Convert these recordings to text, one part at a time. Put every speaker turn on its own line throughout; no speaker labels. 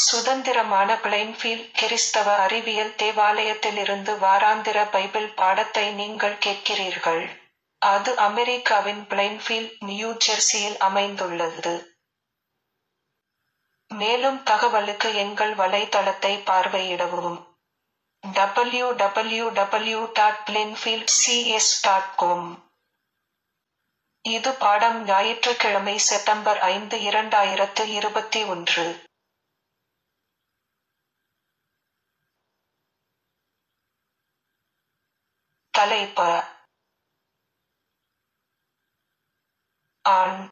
சுதந்திரமான பிளைன்ஃபீல்ட் கிறிஸ்தவ அறிவியல் தேவாலயத்திலிருந்து வாராந்திர பைபிள் பாடத்தை நீங்கள் கேட்கிறீர்கள். அது அமெரிக்காவின் பிளைன்ஃபீல்ட், நியூ ஜெர்சியில் அமைந்துள்ளது. மேலும் தகவலுக்கு எங்கள் வலைத்தளத்தை பார்வையிடவும். W W W dot Plainfield CS dot com இது பாடம் ஞாயிற்றுக்கிழமை செப்டம்பர் ஐந்து இரண்டாயிரத்து இருபத்தி ஒன்று. தலைப்ப ஆண்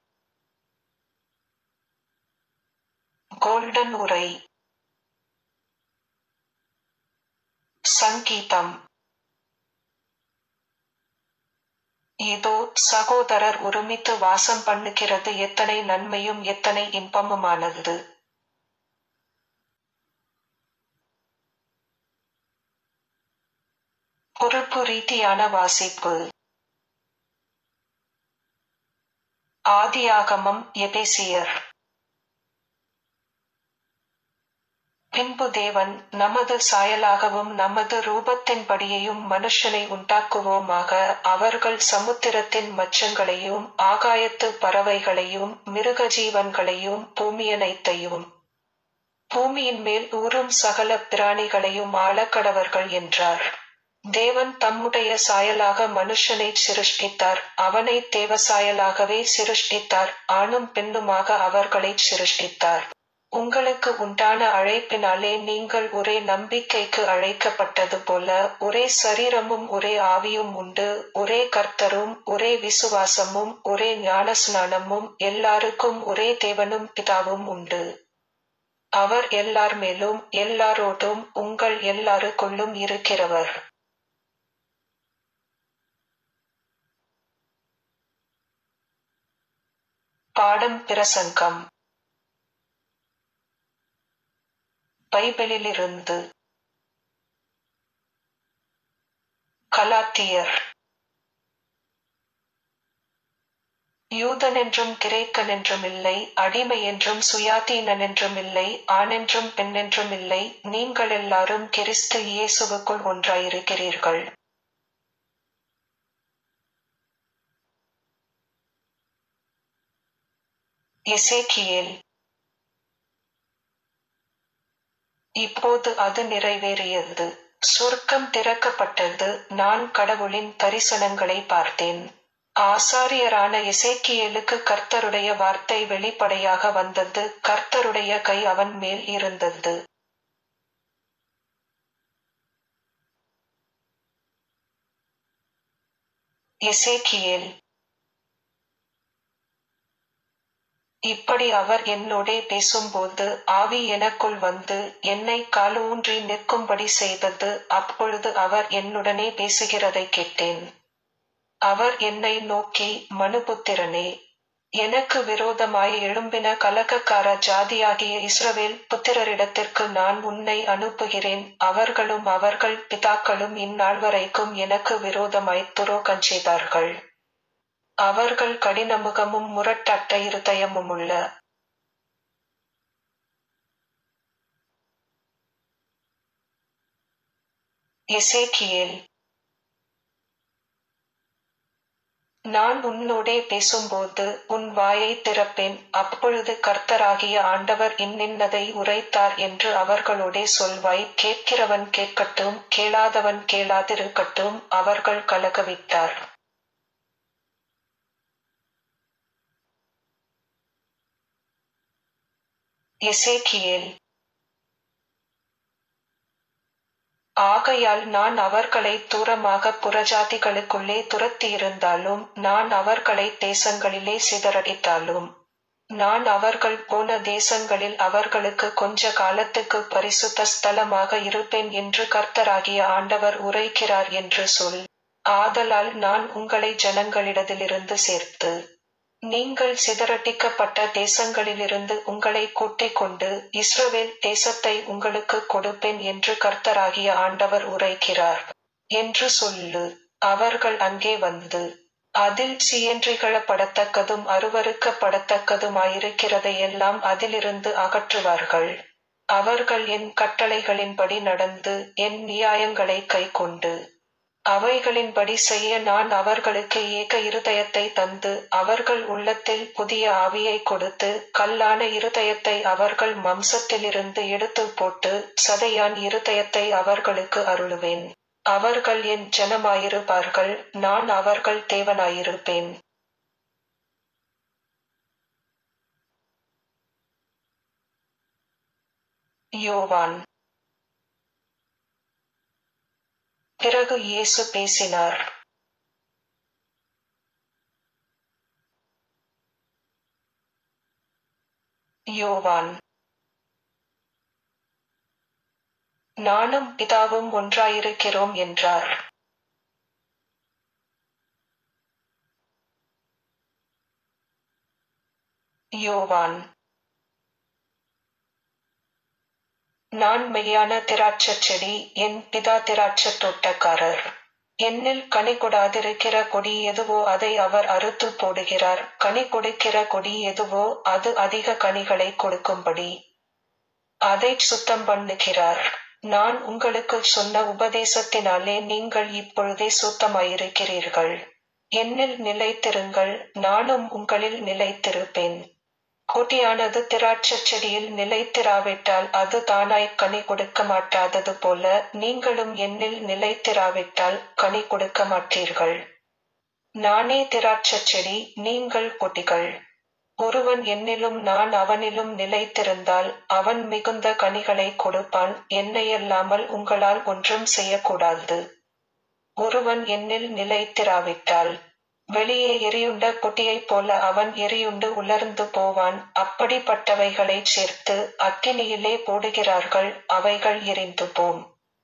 கோல்டன் உரை சங்கீதம் இதோ சகோதரர் ஒருமித்து வாசம் பண்ணுகிறது எத்தனை நன்மையும் எத்தனை இன்பமுமானது. பொறுப்பு ரீதியான வாசிப்பு ஆதியாகமம் எபேசியர் பின்பு தேவன் நமது சாயலாகவும் நமது ரூபத்தின்படியையும் மனுஷனை உண்டாக்குவோமாக அவர்கள் சமுத்திரத்தின் மச்சங்களையும் ஆகாயத்து பறவைகளையும் மிருகஜீவன்களையும் பூமியனைத்தையும் பூமியின் மேல் ஊறும் சகல பிராணிகளையும் ஆளக்கடவர்கள் என்றார். தேவன் தம்முடைய சாயலாக மனுஷனைச் சிருஷ்டித்தார் அவனை தேவசாயலாகவே சிருஷ்டித்தார் ஆணும் பெண்ணுமாக அவர்களைச் சிருஷ்டித்தார். உங்களுக்கு உண்டான அழைப்பினாலே நீங்கள் ஒரே நம்பிக்கைக்கு அழைக்கப்பட்டது போல ஒரே சரீரமும் ஒரே ஆவியும் உண்டு ஒரே கர்த்தரும் ஒரே விசுவாசமும் ஒரே ஞானஸ்நானமும் எல்லாருக்கும் ஒரே தேவனும் பிதாவும் உண்டு. அவர் எல்லார் மேலும் எல்லாரோடும் உங்கள் எல்லாருக்குள்ளும் இருக்கிறவர். பாடம் பிரசங்கம் பைபிளிலிருந்து கலாத்தியர் யூதனென்றும் கிரேக்கனென்றும் இல்லை அடிமையென்றும் சுயாதீனனென்றும் இல்லை ஆணென்றும் பெண்ணென்றும் இல்லை நீங்களெல்லாரும் கிறிஸ்து இயேசுவுக்குள் ஒன்றாயிருக்கிறீர்கள். எசேக்கியேல் இப்போது அது நிறைவேறியது. சொர்க்கம் திறக்கப்பட்டது நான் கடவுளின் தரிசனங்களை பார்த்தேன். ஆசாரியரான எசேக்கியேலுக்கு கர்த்தருடைய வார்த்தை வெளிப்படையாக வந்தது கர்த்தருடைய கை அவன் மேல் இருந்தது. எசேக்கியேல் இப்படி அவர் என்னோடே பேசும்போது ஆவி எனக்குள் வந்து என்னைக் காலூன்றி நிற்கும்படி செய்தது அப்பொழுது அவர் என்னுடனே பேசுகிறதைக் கேட்டேன். அவர் என்னை நோக்கி மனுபுத்திரனே எனக்கு விரோதமாய் எழும்பின கலகக்கார ஜாதியாகிய இஸ்ரவேல் புத்திரரிடத்திற்கு நான் உன்னை அனுப்புகிறேன் அவர்களும் அவர்கள் பிதாக்களும் இந்நாள்வரைக்கும் எனக்கு விரோதமாய்த் துரோகஞ்செய்தார்கள். அவர்கள் கடினமுகமும் முரட்டட்ட இருதயமுமுள்ள எசேக்கியேல் நான் உன்னோடே பேசும்போது உன் வாயைத் திறப்பேன் அப்பொழுது கர்த்தராகிய ஆண்டவர் இன்னின்னதை உரைத்தார் என்று அவர்களோடே சொல்வாய் கேட்கிறவன் கேட்கட்டும் கேளாதவன் கேளாதிருக்கட்டும் அவர்கள் கலகவிட்டார். எசேக்கியேல் ஆகையால் நான் அவர்களைத் தூரமாகப் புறஜாதிகளுக்குள்ளே துரத்தியிருந்தாலும் நான் அவர்களைத் தேசங்களிலே சிதறடித்தாலும் நான் அவர்கள் போன தேசங்களில் அவர்களுக்கு கொஞ்ச காலத்துக்குப் பரிசுத்த ஸ்தலமாக இருப்பேன் என்று கர்த்தராகிய ஆண்டவர் உரைக்கிறார் என்று சொல். ஆதலால் நான் உங்களை ஜனங்களிடத்திலிருந்து சேர்த்து நீங்கள் சிதறடிக்கப்பட்ட தேசங்களிலிருந்து உங்களைக் கூட்டிக் கொண்டு இஸ்ரவேல் தேசத்தை உங்களுக்குக் கொடுப்பேன் என்று கர்த்தராகிய ஆண்டவர் உரைக்கிறார் என்று சொல்லு. அவர்கள் அங்கே வந்து அதில் சியன்றிகழப்படத்தக்கதும் அருவருக்கப்படத்தக்கதுமாயிருக்கிறதையெல்லாம் அதிலிருந்து அகற்றுவார்கள். அவர்கள் என் கட்டளைகளின்படி நடந்து என் நியாயங்களை கைக்கொண்டு அவைகளின்படி செய்ய நான் அவர்களுக்கு ஏக இருதயத்தை தந்து அவர்கள் உள்ளத்தில் புதிய ஆவியை கொடுத்து கல்லான இருதயத்தை அவர்கள் மம்சத்திலிருந்து எடுத்து போட்டு சதையான் இருதயத்தை அவர்களுக்கு அருளுவேன் அவர்கள் என் ஜனமாயிருப்பார்கள் நான் அவர்கள் தேவனாயிருப்பேன் யோவான் பிறகு இயேசு பேசினார் யோவான் நானும் பிதாவும் ஒன்றாயிருக்கிறோம் என்றார் யோவான் நான் மெய்யான திராட்சச் செடி என் பிதா திராட்சத் தோட்டக்காரர் என்னில் கனி கொடாதிருக்கிற கொடி எதுவோ அதை அவர் அறுத்து போடுகிறார் கனி கொடுக்கிற கொடி எதுவோ அது அதிக கனிகளை கொடுக்கும்படி அதை சுத்தம் பண்ணுகிறார் நான் உங்களுக்கு சொன்ன உபதேசத்தினாலே நீங்கள் இப்பொழுதே சுத்தமாயிருக்கிறீர்கள் என்னில் நிலைத்திருங்கள் நானும் உங்களில் நிலைத்திருப்பேன் கொடியானது திராட்சச் செடியில் நிலைத்திராவிட்டால் அது தானாய் கனி கொடுக்க மாட்டாதது போல நீங்களும் என்னில் நிலைத்திராவிட்டால் கனி கொடுக்க மாட்டீர்கள் நானே திராட்சச் செடி நீங்கள் கொடிகள் ஒருவன் என்னிலும் நான் அவனிலும் நிலைத்திருந்தால் அவன் மிகுந்த கனிகளை கொடுப்பான் என்னையல்லாமல் உங்களால் ஒன்றும் செய்யக்கூடாது ஒருவன் என்னில் நிலைத்திராவிட்டால் வெளியே எரியுண்ட பொட்டியைப் போல அவன் எரியுண்டு உலர்ந்து போவான் அப்படிப்பட்டவைகளைச் சேர்த்து அக்கினியிலே போடுகிறார்கள் அவைகள் எரிந்து போம்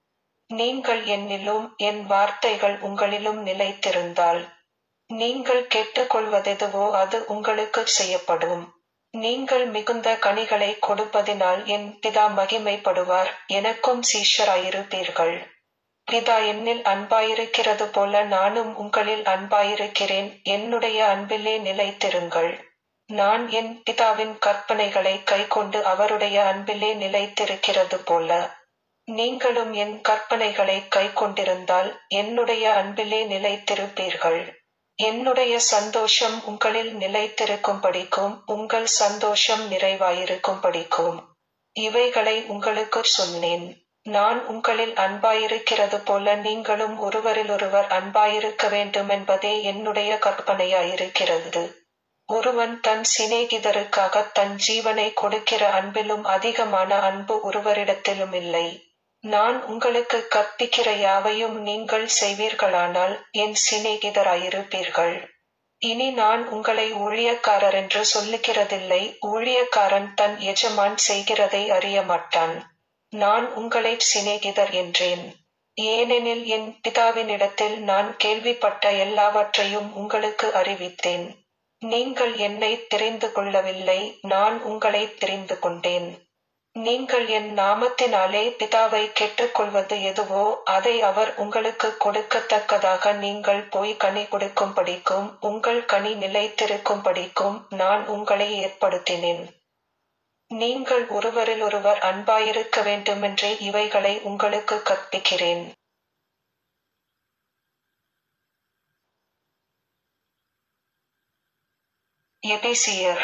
நீங்கள் என்னிலும் என் வார்த்தைகள் உங்களிலும் நிலைத்திருந்தால் நீங்கள் கேட்டுக்கொள்வதெதுவோ அது உங்களுக்கு செய்யப்படும் நீங்கள் மிகுந்த கனிகளை கொடுப்பதினால் என் பிதா மகிமைப்படுவார் எனக்கும் சீஷராயிருப்பீர்கள் பிதா என்னில் அன்பாயிருக்கிறது போல நானும் உங்களில் அன்பாயிருக்கிறேன் என்னுடைய அன்பிலே நிலைத்திருங்கள் நான் என் பிதாவின் கற்பனைகளை கைக்கொண்டு அவருடைய அன்பிலே நிலைத்திருக்கிறது போல நீங்களும் என் கற்பனைகளை கைக்கொண்டிருந்தால் என்னுடைய அன்பிலே நிலைத்திருப்பீர்கள் என்னுடைய சந்தோஷம் உங்களில் நிலைத்திருக்கும் படிக்கும் உங்கள் சந்தோஷம் நிறைவாயிருக்கும் படிக்கும் இவைகளை உங்களுக்கு சொன்னேன் நான் உங்களில் அன்பாயிருக்கிறது போல நீங்களும் ஒருவரிலொருவர் அன்பாயிருக்க வேண்டும் என்பதே என்னுடைய கற்பனையாயிருக்கிறது ஒருவன் தன் சிநேகிதருக்காக தன் ஜீவனை கொடுக்கிற அன்பிலும் அதிகமான அன்பு ஒருவரிடத்திலும் இல்லை நான் உங்களுக்கு கற்பிக்கிற யாவையும் நீங்கள் செய்வீர்களானால் என் சிநேகிதராயிருப்பீர்கள் இனி நான் உங்களை ஊழியக்காரர் என்று சொல்லுகிறதில்லை ஊழியக்காரன் தன் எஜமான் செய்கிறதை அறிய மாட்டான் நான் உங்களை சிநேகிதர் என்றேன் ஏனெனில் என் பிதாவினிடத்தில் நான் கேள்விப்பட்ட எல்லாவற்றையும் உங்களுக்கு அறிவித்தேன் நீங்கள் என்னை தெரிந்து கொள்ளவில்லை நான் உங்களை தெரிந்து கொண்டேன் நீங்கள் என் நாமத்தினாலே பிதாவை கெட்டுக்கொள்வது எதுவோ அதை அவர் உங்களுக்கு கொடுக்கத்தக்கதாக நீங்கள் போய் கனி கொடுக்கும் படிக்கும் உங்கள் கனி நிலைத்திருக்கும் படிக்கும் நான் உங்களை ஏற்படுத்தினேன் நீங்கள் ஒருவரில் ஒருவர் அன்பாயிருக்க வேண்டுமென்றே இவைகளை உங்களுக்கு கற்பிக்கிறேன் எபேசியர்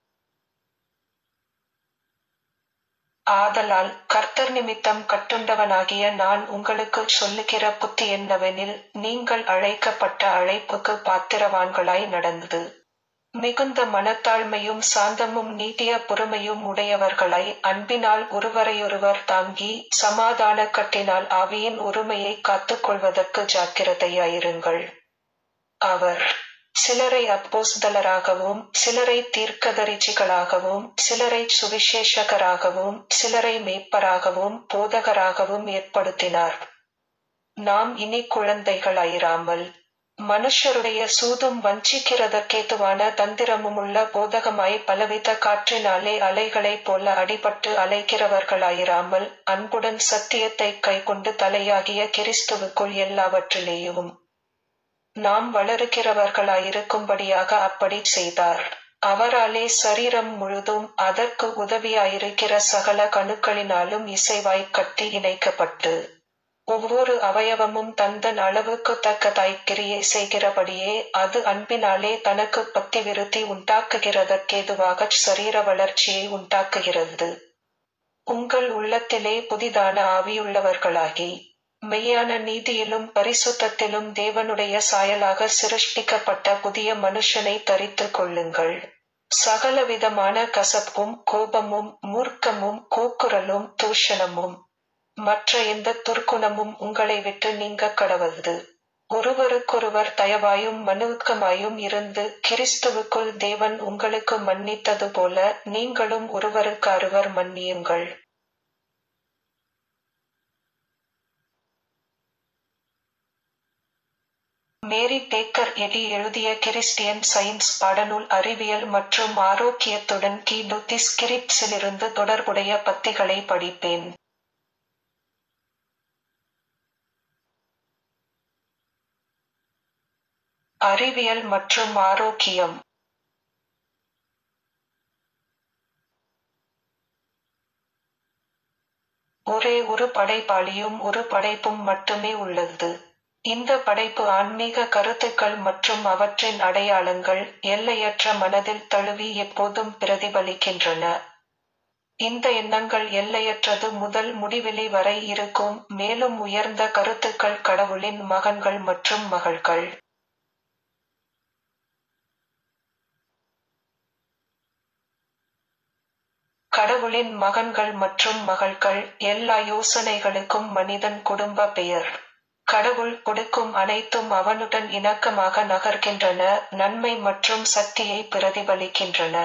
ஆதலால் கர்த்தர் நிமித்தம் கட்டுண்டவனாகிய நான் உங்களுக்கு சொல்லுகிற புத்தி என்னவெனில் நீங்கள் அழைக்கப்பட்ட அழைப்புக்கு பாத்திரவான்களாய் நடந்து மிகுந்த மனத்தாழ்மையும் சாந்தமும் நீட்டிய பொறுமையும் உடையவர்களாய் அன்பினால் ஒருவரையொருவர் தாங்கி சமாதான கட்டினால் ஆவியின் ஒருமையை காத்துக்கொள்வதற்கு ஜாக்கிரதையாயிருங்கள் அவர் சிலரை அப்போஸ்தலராகவும் சிலரை தீர்க்கதரிசிகளாகவும் சிலரை சுவிசேஷகராகவும் சிலரை மேய்ப்பராகவும் போதகராகவும் ஏற்படுத்தினார் நாம் இனி குழந்தைகளாயிராமல் மனுஷருடைய சூதும் வஞ்சிக்கிறதற்கேதுவான தந்திரமுமுள்ள போதகமாய் பலவித காற்றினாலே அலைகளைப் போல அடிபட்டு அலைகிறவர்களாயிராமல் அன்புடன் சத்தியத்தை கைக்கொண்டு தலையாகிய கிறிஸ்துவுக்குள் எல்லாவற்றிலேயும் நாம் வளருகிறவர்களாயிருக்கும்படியாக அப்படி செய்தார் அவராலே சரீரம் முழுதும் அதற்கு உதவியாயிருக்கிற சகல கணுக்களினாலும் இசைவாய்க் கட்டி இணைக்கப்பட்டு ஒவ்வொரு அவயவமும் தந்தன் அளவுக்கு தக்கதாய் கிரியை செய்கிறபடியே அது அன்பினாலே தனக்கு பத்தி விருத்தி உண்டாக்குகிறதற்கேதுவாகச் சரீர வளர்ச்சியை உண்டாக்குகிறது உங்கள் உள்ளத்திலே புதிதான ஆவியுள்ளவர்களாகி மெய்யான நீதியிலும் பரிசுத்தத்திலும் தேவனுடைய சாயலாக சிருஷ்டிக்கப்பட்ட புதிய மனுஷனை தரித்துக் கொள்ளுங்கள் சகலவிதமான கசப்பும் கோபமும் மூர்க்கமும் கூக்குரலும் தூஷணமும் மற்ற எந்த துர்க்குணமும் உங்களை விட்டு நீங்க கடவது ஒருவருக்கொருவர் தயவாயும் மனுவுக்கமாயும் இருந்து கிறிஸ்துவுக்குள் தேவன் உங்களுக்கு மன்னித்தது போல நீங்களும் ஒருவருக்கொருவர் மன்னியுங்கள் மேரி டேக்கர் எடி எழுதிய கிறிஸ்டியன் சயின்ஸ் பாடநூல் அறிவியல் மற்றும் ஆரோக்கியத்துடன் கீடு தி ஸ்கிரிப்ட்ஸிலிருந்து தொடர்புடைய பத்திகளை படிப்பேன் அறிவியல் மற்றும் ஆரோக்கியம் ஒரே ஒரு படைப்பாளியும் ஒரு படைப்பும் மட்டுமே உள்ளது இந்த படைப்பு ஆன்மீக கருத்துக்கள் மற்றும் அவற்றின் அடையாளங்கள் எல்லையற்ற மனதில் தழுவி எப்போதும் பிரதிபலிக்கின்றன இந்த எண்ணங்கள் எல்லையற்றது முதல் முடிவெளி வரை இருக்கும் மேலும் உயர்ந்த கருத்துக்கள் கடவுளின் மகன்கள் மற்றும் மகள்கள் கடவுளின் மகன்கள் மற்றும் மகள்கள் எல்லா யோசனைகளுக்கும் மனிதன் குடும்ப பெயர் கடவுள் கொடுக்கும் அனைத்தும் அவனுடன் இணக்கமாக நகர்கின்றன நன்மை மற்றும் சக்தியை பிரதிபலிக்கின்றன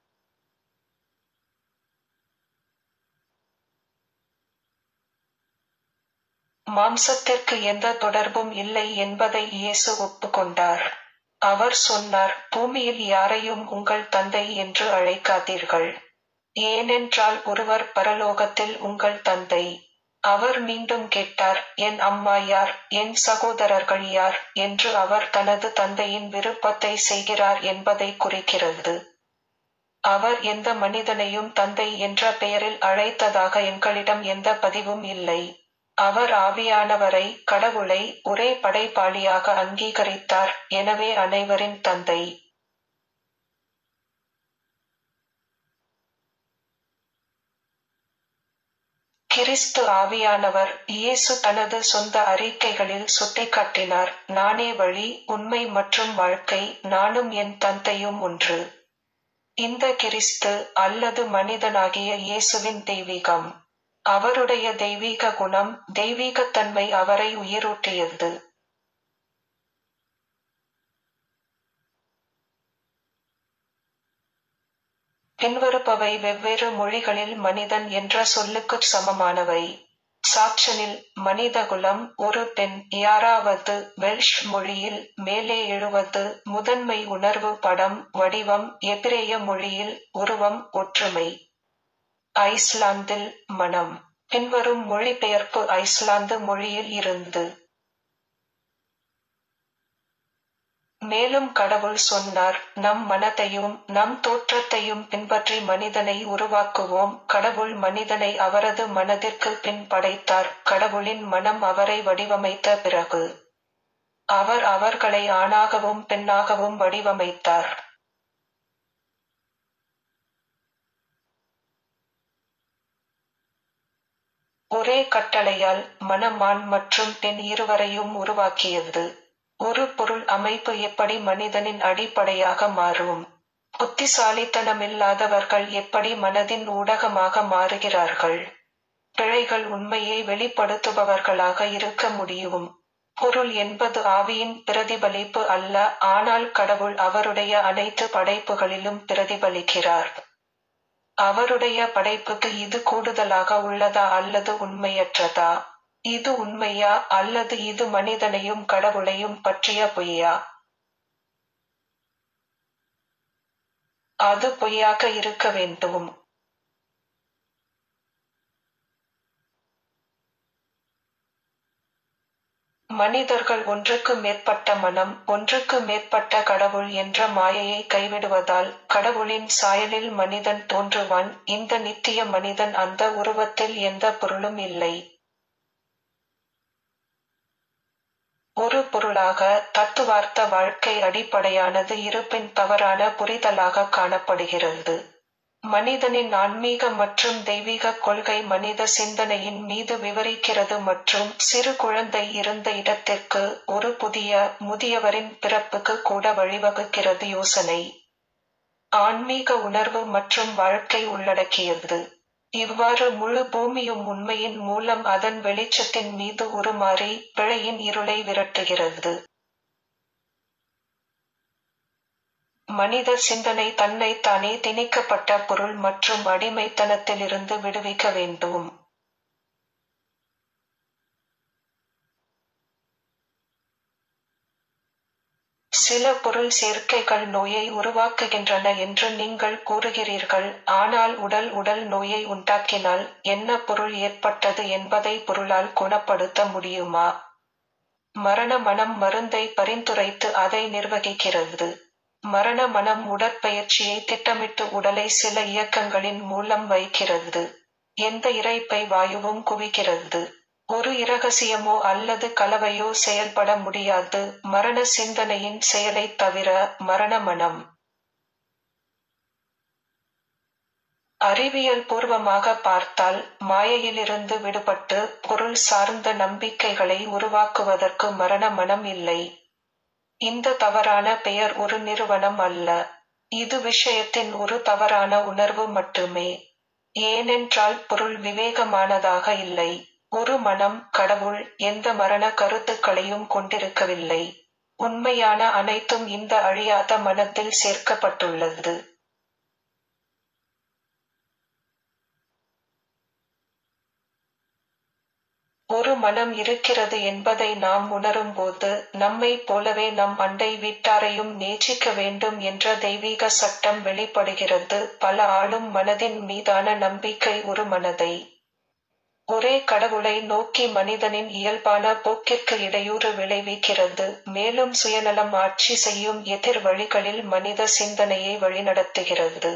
மாம்சத்திற்கு எந்த தொடர்பும் இல்லை என்பதை இயேசு ஒப்புக்கொண்டார் அவர் சொன்னார் பூமியில் யாரையும் உங்கள் தந்தை என்று அழைக்காதீர்கள் ஏனென்றால் ஒருவர் பரலோகத்தில் உங்கள் தந்தை அவர் மீண்டும் கேட்டார் என் அம்மா யார் என் சகோதரர்கள் யார் என்று அவர் தனது தந்தையின் விருப்பத்தை செய்கிறார் என்பதை குறிக்கிறது அவர் எந்த மனிதனையும் தந்தை என்ற பெயரில் அழைத்ததாக எங்களிடம் எந்த பதிவும் இல்லை அவர் ஆவியானவரை கடவுளை ஒரே படைப்பாளியாக அங்கீகரித்தார் எனவே அனைவரின் தந்தை கிறிஸ்து ஆவியானவர் இயேசு தனது சொந்த அறிக்கைகளில் சுட்டிக்காட்டினார் நானே வழி உண்மை மற்றும் வாழ்க்கை நானும் என் தந்தையும் ஒன்று இந்த கிறிஸ்து அல்லது மனிதனாகிய இயேசுவின் தெய்வீகம் அவருடைய தெய்வீக குணம் தெய்வீகத்தன்மை அவரை உயிரூட்டியது பின்வருப்பவை வெவ்வேறு மொழிகளில் மனிதன் என்ற சொல்லுக்குச் சமமானவை சாட்சனில் மனிதகுலம் ஒரு பெண் யாராவது வெல்ஷ் மொழியில் மேலே எழுவது முதன்மை உணர்வு படம் வடிவம் எபிரேய மொழியில் உருவம் ஒற்றுமை ஐஸ்லாந்தில் மனம் பின்வரும் மொழிபெயர்ப்பு ஐஸ்லாந்து மொழியில் இருந்து மேலும் கடவுள் சொன்னார் நம் மனத்தையும் நம் தோற்றத்தையும் பின்பற்றி மனிதனை உருவாக்குவோம் கடவுள் மனிதனை அவரது மனதிற்கு பின் படைத்தார் கடவுளின் மனம் அவரை வடிவமைத்த பிறகு அவர் அவர்களை ஆணாகவும் பெண்ணாகவும் வடிவமைத்தார் ஒரே கட்டளையால் மனம் ஆண் மற்றும் பெண் இருவரையும் உருவாக்கியது ஒரு பொருள் அமைப்பு எப்படி மனிதனின் அடிப்படையாக மாறும் புத்திசாலித்தனமில்லாதவர்கள் எப்படி மனதின் ஊடகமாக மாறுகிறார்கள் பிழைகள் உண்மையை வெளிப்படுத்துபவர்களாக இருக்க முடியும் பொருள் என்பது ஆவியின் பிரதிபலிப்பு அல்ல ஆனால் கடவுள் அவருடைய அனைத்து படைப்புகளிலும் பிரதிபலிக்கிறார் அவருடைய படைப்புக்கு இது கூடுதலாக உள்ளதா அல்லது உண்மையற்றதா இது உண்மையா அல்லது இது மனிதனையும் கடவுளையும் பற்றிய பொய்யா அது பொய்யாக இருக்க வேண்டும் மனிதர்கள் ஒன்றுக்கு மேற்பட்ட மனம் ஒன்றுக்கு மேற்பட்ட கடவுள் என்ற மாயையை கைவிடுவதால் கடவுளின் சாயலில் மனிதன் தோன்றுவான் இந்த நித்திய மனிதன் அந்த உருவத்தில் எந்த பொருளும் இல்லை ஒரு பொருளாக தத்துவார்த்த வாழ்க்கை அடிப்படையானது இருப்பின் தவறான புரிதலாக காணப்படுகிறது மனிதனின் ஆன்மீக மற்றும் தெய்வீக கொள்கை மனித சிந்தனையின் மீது விவரிக்கிறது மற்றும் சிறு குழந்தை இருந்த இடத்திற்கு ஒரு புதிய முதியவரின் பிறப்புக்கு கூட வழிவகுக்கிறது யோசனை ஆன்மீக உணர்வு மற்றும் வாழ்க்கை உள்ளடக்கியது இவ்வாறு முழு பூமியும் உண்மையின் மூலம் அதன் வெளிச்சத்தின் மீது உருமாறி பிழையின் இருளை விரட்டுகிறது மனித சிந்தனை தன்னை தானே திணிக்கப்பட்ட பொருள் மற்றும் அடிமைத்தனத்திலிருந்து விடுவிக்க வேண்டும் சில பொருள் சேர்க்கைகள் நோயை உருவாக்குகின்றன என்று நீங்கள் கூறுகிறீர்கள் ஆனால் உடல் உடல் நோயை உண்டாக்கினால் என்ன பொருள் ஏற்பட்டது என்பதை பொருளால் குணப்படுத்த முடியுமா மரண மனம் மருந்தை பரிந்துரைத்து அதை நிர்வகிக்கிறது மரண மனம் உடற்பயிற்சியை திட்டமிட்டு உடலை சில இயக்கங்களின் மூலம் வைக்கிறது எந்த இறைப்பை வாயுவும் குவிக்கிறது ஒரு இரகசியமோ அல்லது கலவையோ செயல்பட முடியாது மரண சிந்தனையின் செயலை தவிர மரண மனம் அறிவியல் பூர்வமாக பார்த்தால் மாயையிலிருந்து விடுபட்டு பொருள் சார்ந்த நம்பிக்கைகளை உருவாக்குவதற்கு மரண மனம் இல்லை இந்த தவறான பெயர் ஒரு நிறுவனம் அல்ல இது விஷயத்தின் ஒரு தவறான உணர்வு மட்டுமே ஏனென்றால் பொருள் விவேகமானதாக இல்லை ஒரு மனம் கடவுள் எந்த மரண கருத்துக்களையும் கொண்டிருக்கவில்லை உண்மையான அனைத்தும் இந்த அழியாத மனத்தில் சேர்க்கப்பட்டுள்ளது ஒரு மனம் இருக்கிறது என்பதை நாம் உணரும்போது நம்மைப் போலவே நம் அண்டை வீட்டாரையும் நேசிக்க வேண்டும் என்ற தெய்வீக சட்டம் வெளிப்படுகிறது பல ஆளும் மனதின் மீதான நம்பிக்கை ஒரு மனதை ஒரே கடவுளை நோக்கி மனிதனின் இயல்பான போக்கிற்கு இடையூறு விளைவிக்கிறது மேலும் சுயநலம் ஆட்சி செய்யும் எதிர் வழிகளில் மனித சிந்தனையை வழிநடத்துகிறது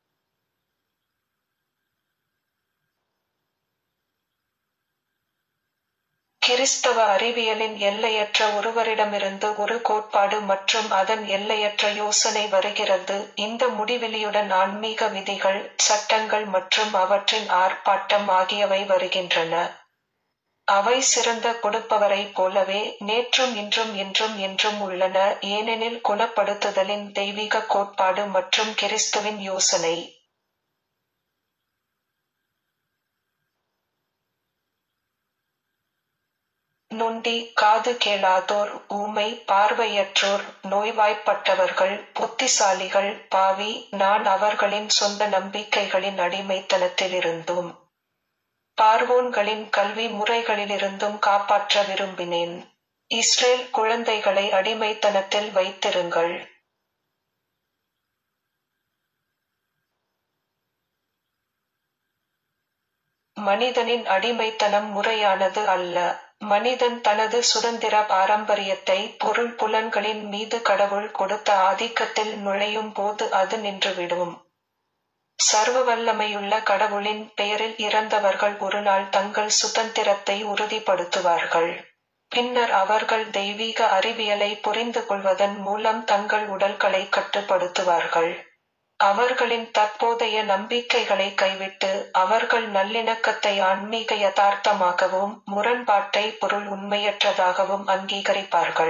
கிறிஸ்தவ அறிவியலின் எல்லையற்ற ஒருவரிடமிருந்து ஒரு கோட்பாடு மற்றும் அதன் எல்லையற்ற யோசனை வருகிறது இந்த முடிவெளியுடன் ஆன்மீக விதிகள் சட்டங்கள் மற்றும் அவற்றின் ஆர்ப்பாட்டம் ஆகியவை வருகின்றன அவை சிறந்த கொடுப்பவரைப் போலவே நேற்றும் இன்றும் என்றும் என்றும் உள்ளன ஏனெனில் குணப்படுத்துதலின் தெய்வீக கோட்பாடு மற்றும் கிறிஸ்துவின் யோசனை நொண்டி காது கேளாதோர் ஊமை பார்வையற்றோர் நோய்வாய்ப்பட்டவர்கள் புத்திசாலிகள் பாவி நான் அவர்களின் சொந்த நம்பிக்கைகளின் அடிமைத்தனத்திலிருந்தும் பார்வோன்களின் கல்வி முறைகளிலிருந்தும் காப்பாற்ற விரும்பினேன் இஸ்ரேல் குழந்தைகளை அடிமைத்தனத்தில் வைத்திருங்கள் மனிதனின் அடிமைத்தனம் முறையானது அல்ல மனிதன் தனது சுதந்திர பாரம்பரியத்தை பொருள் புலன்களின் மீது கடவுள் கொடுத்த ஆதிக்கத்தில் நுழையும் போது அது நின்றுவிடும் சர்வ வல்லமையுள்ள கடவுளின் பெயரில் இறந்தவர்கள் ஒருநாள் தங்கள் சுதந்திரத்தை உறுதிப்படுத்துவார்கள் பின்னர் அவர்கள் தெய்வீக அறிவியலை புரிந்து கொள்வதன் மூலம் தங்கள் உடல்களை கட்டுப்படுத்துவார்கள் அவர்களின் தற்போதைய நம்பிக்கைகளை கைவிட்டு அவர்கள் நல்லிணக்கத்தை ஆன்மீக யதார்த்தமாகவும் முரண்பாட்டை பொருள் உண்மையற்றதாகவும் அங்கீகரிப்பார்கள்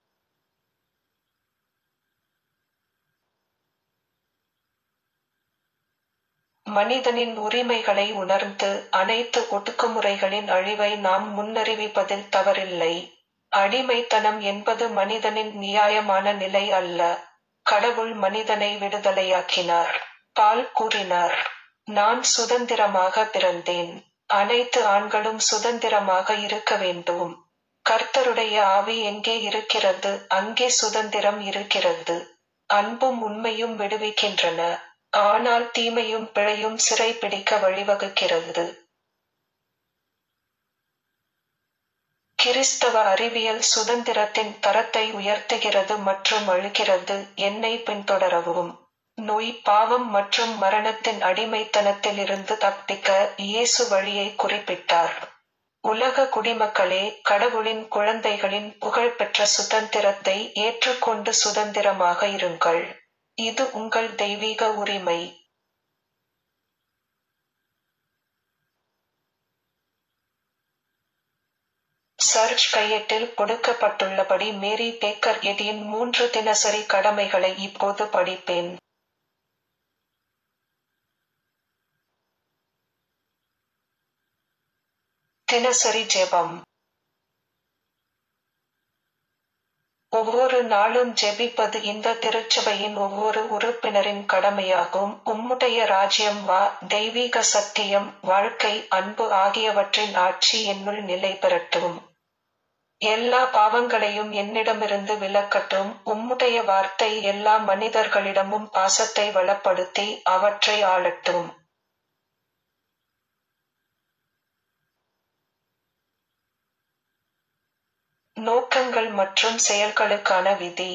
மனிதனின் உரிமைகளை உணர்ந்து அனைத்து ஒடுக்குமுறைகளின் அழிவை நாம் முன்னறிவிப்பதில் தவறில்லை அடிமைத்தனம் என்பது மனிதனின் நியாயமான நிலை அல்ல கடவுள் மனிதனை விடுதலையாக்கினார் பால் கூறினார் நான் சுதந்திரமாக பிறந்தேன் அனைத்து ஆண்களும் சுதந்திரமாக இருக்க வேண்டும் கர்த்தருடைய ஆவி எங்கே இருக்கிறது அங்கே சுதந்திரம் இருக்கிறது அன்பும் உண்மையும் விடுவிக்கின்றன ஆனால் தீமையும் பிழையும் சிறைப்பிடிக்க வழிவகுக்கிறது கிறிஸ்தவ அறிவியல் சுதந்திரத்தின் தரத்தை உயர்த்துகிறது மற்றும் அழுகிறது என்னை பின்தொடரவும் நோய் பாவம் மற்றும் மரணத்தின் அடிமைத்தனத்திலிருந்து தப்பிக்க இயேசு வழியை குறிப்பிட்டார் உலக குடிமக்களே கடவுளின் குழந்தைகளின் புகழ்பெற்ற சுதந்திரத்தை ஏற்றுக்கொண்டு சுதந்திரமாக இருங்கள் இது உங்கள் தெய்வீக உரிமை சர்ச் கையேட்டில் கொடுக்கப்பட்டுள்ளபடி மேரி பேக்கர் எடியின் மூன்று தினசரி கடமைகளை இப்போது படிப்பேன் தினசரி ஜெபம் ஒவ்வொரு நாளும் ஜெபிப்பது இந்த திருச்சபையின் ஒவ்வொரு உறுப்பினரின் கடமையாகும் உம்முடைய ராஜ்யம் வா தெய்வீக சத்தியம் வாழ்க்கை அன்பு ஆகியவற்றின் ஆட்சி என்னுள் நிலை பெறட்டும் எல்லா பாவங்களையும் என்னிடமிருந்து விலக்கட்டும் உம்முடைய வார்த்தை எல்லா மனிதர்களிடமும் பாசத்தை வளப்படுத்தி அவற்றை ஆளட்டும் நோக்கங்கள் மற்றும் செயல்களுக்கான விதி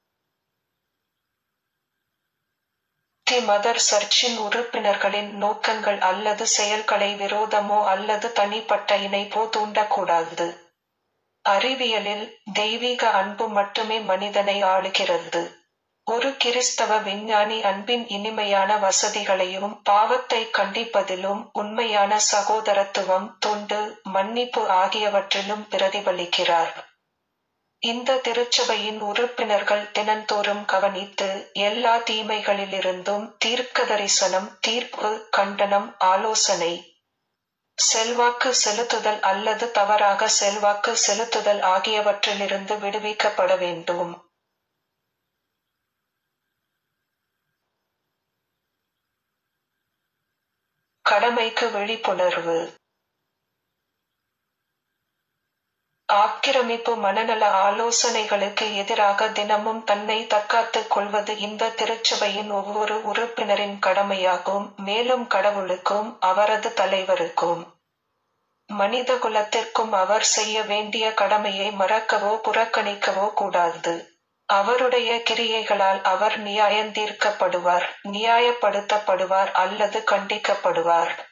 தி மதர் சர்ச்சின் உறுப்பினர்களின் நோக்கங்கள் அல்லது செயல்களை விரோதமோ அல்லது தனிப்பட்ட இணைப்போ தூண்டக்கூடாது அறிவியலில் தெய்வீக அன்பு மட்டுமே மனிதனை ஆளுகிறது ஒரு கிறிஸ்தவ விஞ்ஞானி அன்பின் இனிமையான வசதிகளையும் பாவத்தை கண்டிப்பதிலும் உண்மையான சகோதரத்துவம் தொண்டு மன்னிப்பு ஆகியவற்றிலும் பிரதிபலிக்கிறார் இந்த திருச்சபையின் உறுப்பினர்கள் தினந்தோறும் கவனித்து எல்லா தீமைகளிலிருந்தும் தீர்க்க தரிசனம் தீர்ப்பு கண்டனம் ஆலோசனை செல்வாக்கு செலுத்துதல் அல்லது தவறாக செல்வாக்கு செலுத்துதல் ஆகியவற்றிலிருந்து விடுவிக்கப்பட வேண்டும் கடமைக்கு விழிப்புணர்வு ஆக்கிரமிப்பு மனநல ஆலோசனைகளுக்கு எதிராக தினமும் தன்னை தற்காத்துக் கொள்வது இந்த திருச்சபையின் ஒவ்வொரு உறுப்பினரின் கடமையாகும் மேலும் கடவுளுக்கும் அவரது தலைவருக்கும் மனித குலத்திற்கும் அவர் செய்ய வேண்டிய கடமையை மறக்கவோ புறக்கணிக்கவோ கூடாது அவருடைய கிரியைகளால் அவர் நியாயந்தீர்க்கப்படுவார் நியாயப்படுத்தப்படுவார் அல்லது கண்டிக்கப்படுவார்